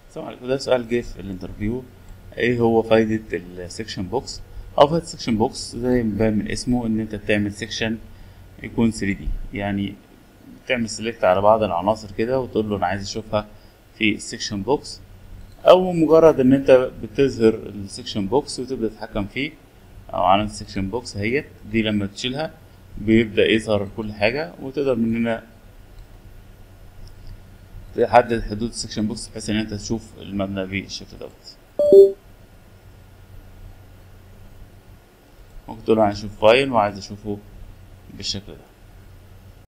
السلام عليكم ده سؤال جه في الانترفيو ايه هو فايدة السكشن بوكس او فايدة السكشن بوكس زي ما باين من اسمه ان انت تعمل سكشن يكون 3 دي يعني تعمل سيلكت على بعض العناصر كده وتقول له انا عايز اشوفها في السكشن بوكس او مجرد ان انت بتظهر السكشن بوكس وتبدا تتحكم فيه او علامة السكشن بوكس اهيت دي لما تشيلها بيبدا يظهر كل حاجة وتقدر من هنا تحدد حدود السكشن بوكس بحيث ان انت تشوف المبنى بالشكل دوت ممكن تقول له عايز اشوف فايل وعايز اشوفه بالشكل ده